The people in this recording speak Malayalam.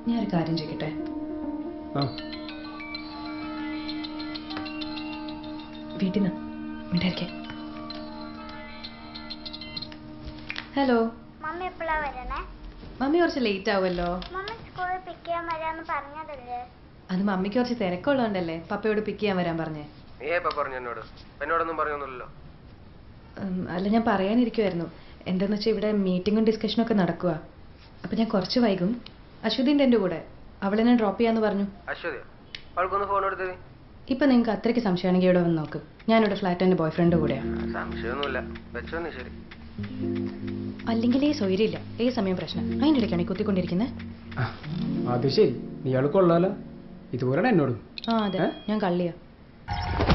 ഞാൻ ഒരു കാര്യം ചോദിക്കട്ടെ ആ വീട്ടിൽ നിന്ന് മിണ്ടായിരിക്കെ ഹലോ മമ്മി എപ്പോഴാ വരണേ മമ്മി കുറച്ച് ലേറ്റ് ആവുമല്ലോ മമ്മി സ്കൂളിൽ പിക്ക് ചെയ്യാൻ വരാന്ന് പറഞ്ഞതല്ലേ അത് മമ്മിക്ക് കുറച്ച് തിരക്കുള്ളതുകൊണ്ടല്ലേ പപ്പയോട് പിക്ക് ചെയ്യാൻ വരാൻ പറഞ്ഞേ നീ ഇപ്പൊ പറഞ്ഞു എന്നോട് എന്നോടൊന്നും പറഞ്ഞൊന്നുമില്ലല്ലോ ഉം, അല്ല ഞാൻ പറയാനിരിക്കുമായിരുന്നു എന്താന്ന് വെച്ചാൽ ഇവിടെ മീറ്റിങ്ങും ഡിസ്കഷനും ഒക്കെ നടക്കുക അപ്പം ഞാൻ കുറച്ച് വൈകും അശ്വതിൻ്റെ എൻ്റെ കൂടെ അവളെന്നെ ഡ്രോപ്പ് ചെയ്യാന്ന് പറഞ്ഞു അശ്വതിയോ അവൾക്കൊന്ന് ഫോൺ എടുത്തത് ഇപ്പം നിങ്ങൾക്ക് അത്രയ്ക്ക് സംശയമാണെങ്കിൽ ഇവിടെ വന്ന് നോക്ക് ഞാനിവിടെ ഫ്ലാറ്റ് എൻ്റെ ബോയ് ഫ്രണ്ട് കൂടെയാണ് സംശയമൊന്നുമില്ല വെച്ചോ നീ ശരി അല്ലെങ്കിലേ സ്വൈര്യമില്ല ഏത് സമയം പ്രശ്നം അതിൻ്റെ ഇടയ്ക്കാണ് ഈ കുത്തിക്കൊണ്ടിരിക്കുന്നത് ആ, അത് ശരി നീ ആൾ കൊള്ളാലോ ഇതുപോലെയാണ് എന്നോടും ആ അതെ ഏ? ഞാൻ കള്ളിയാ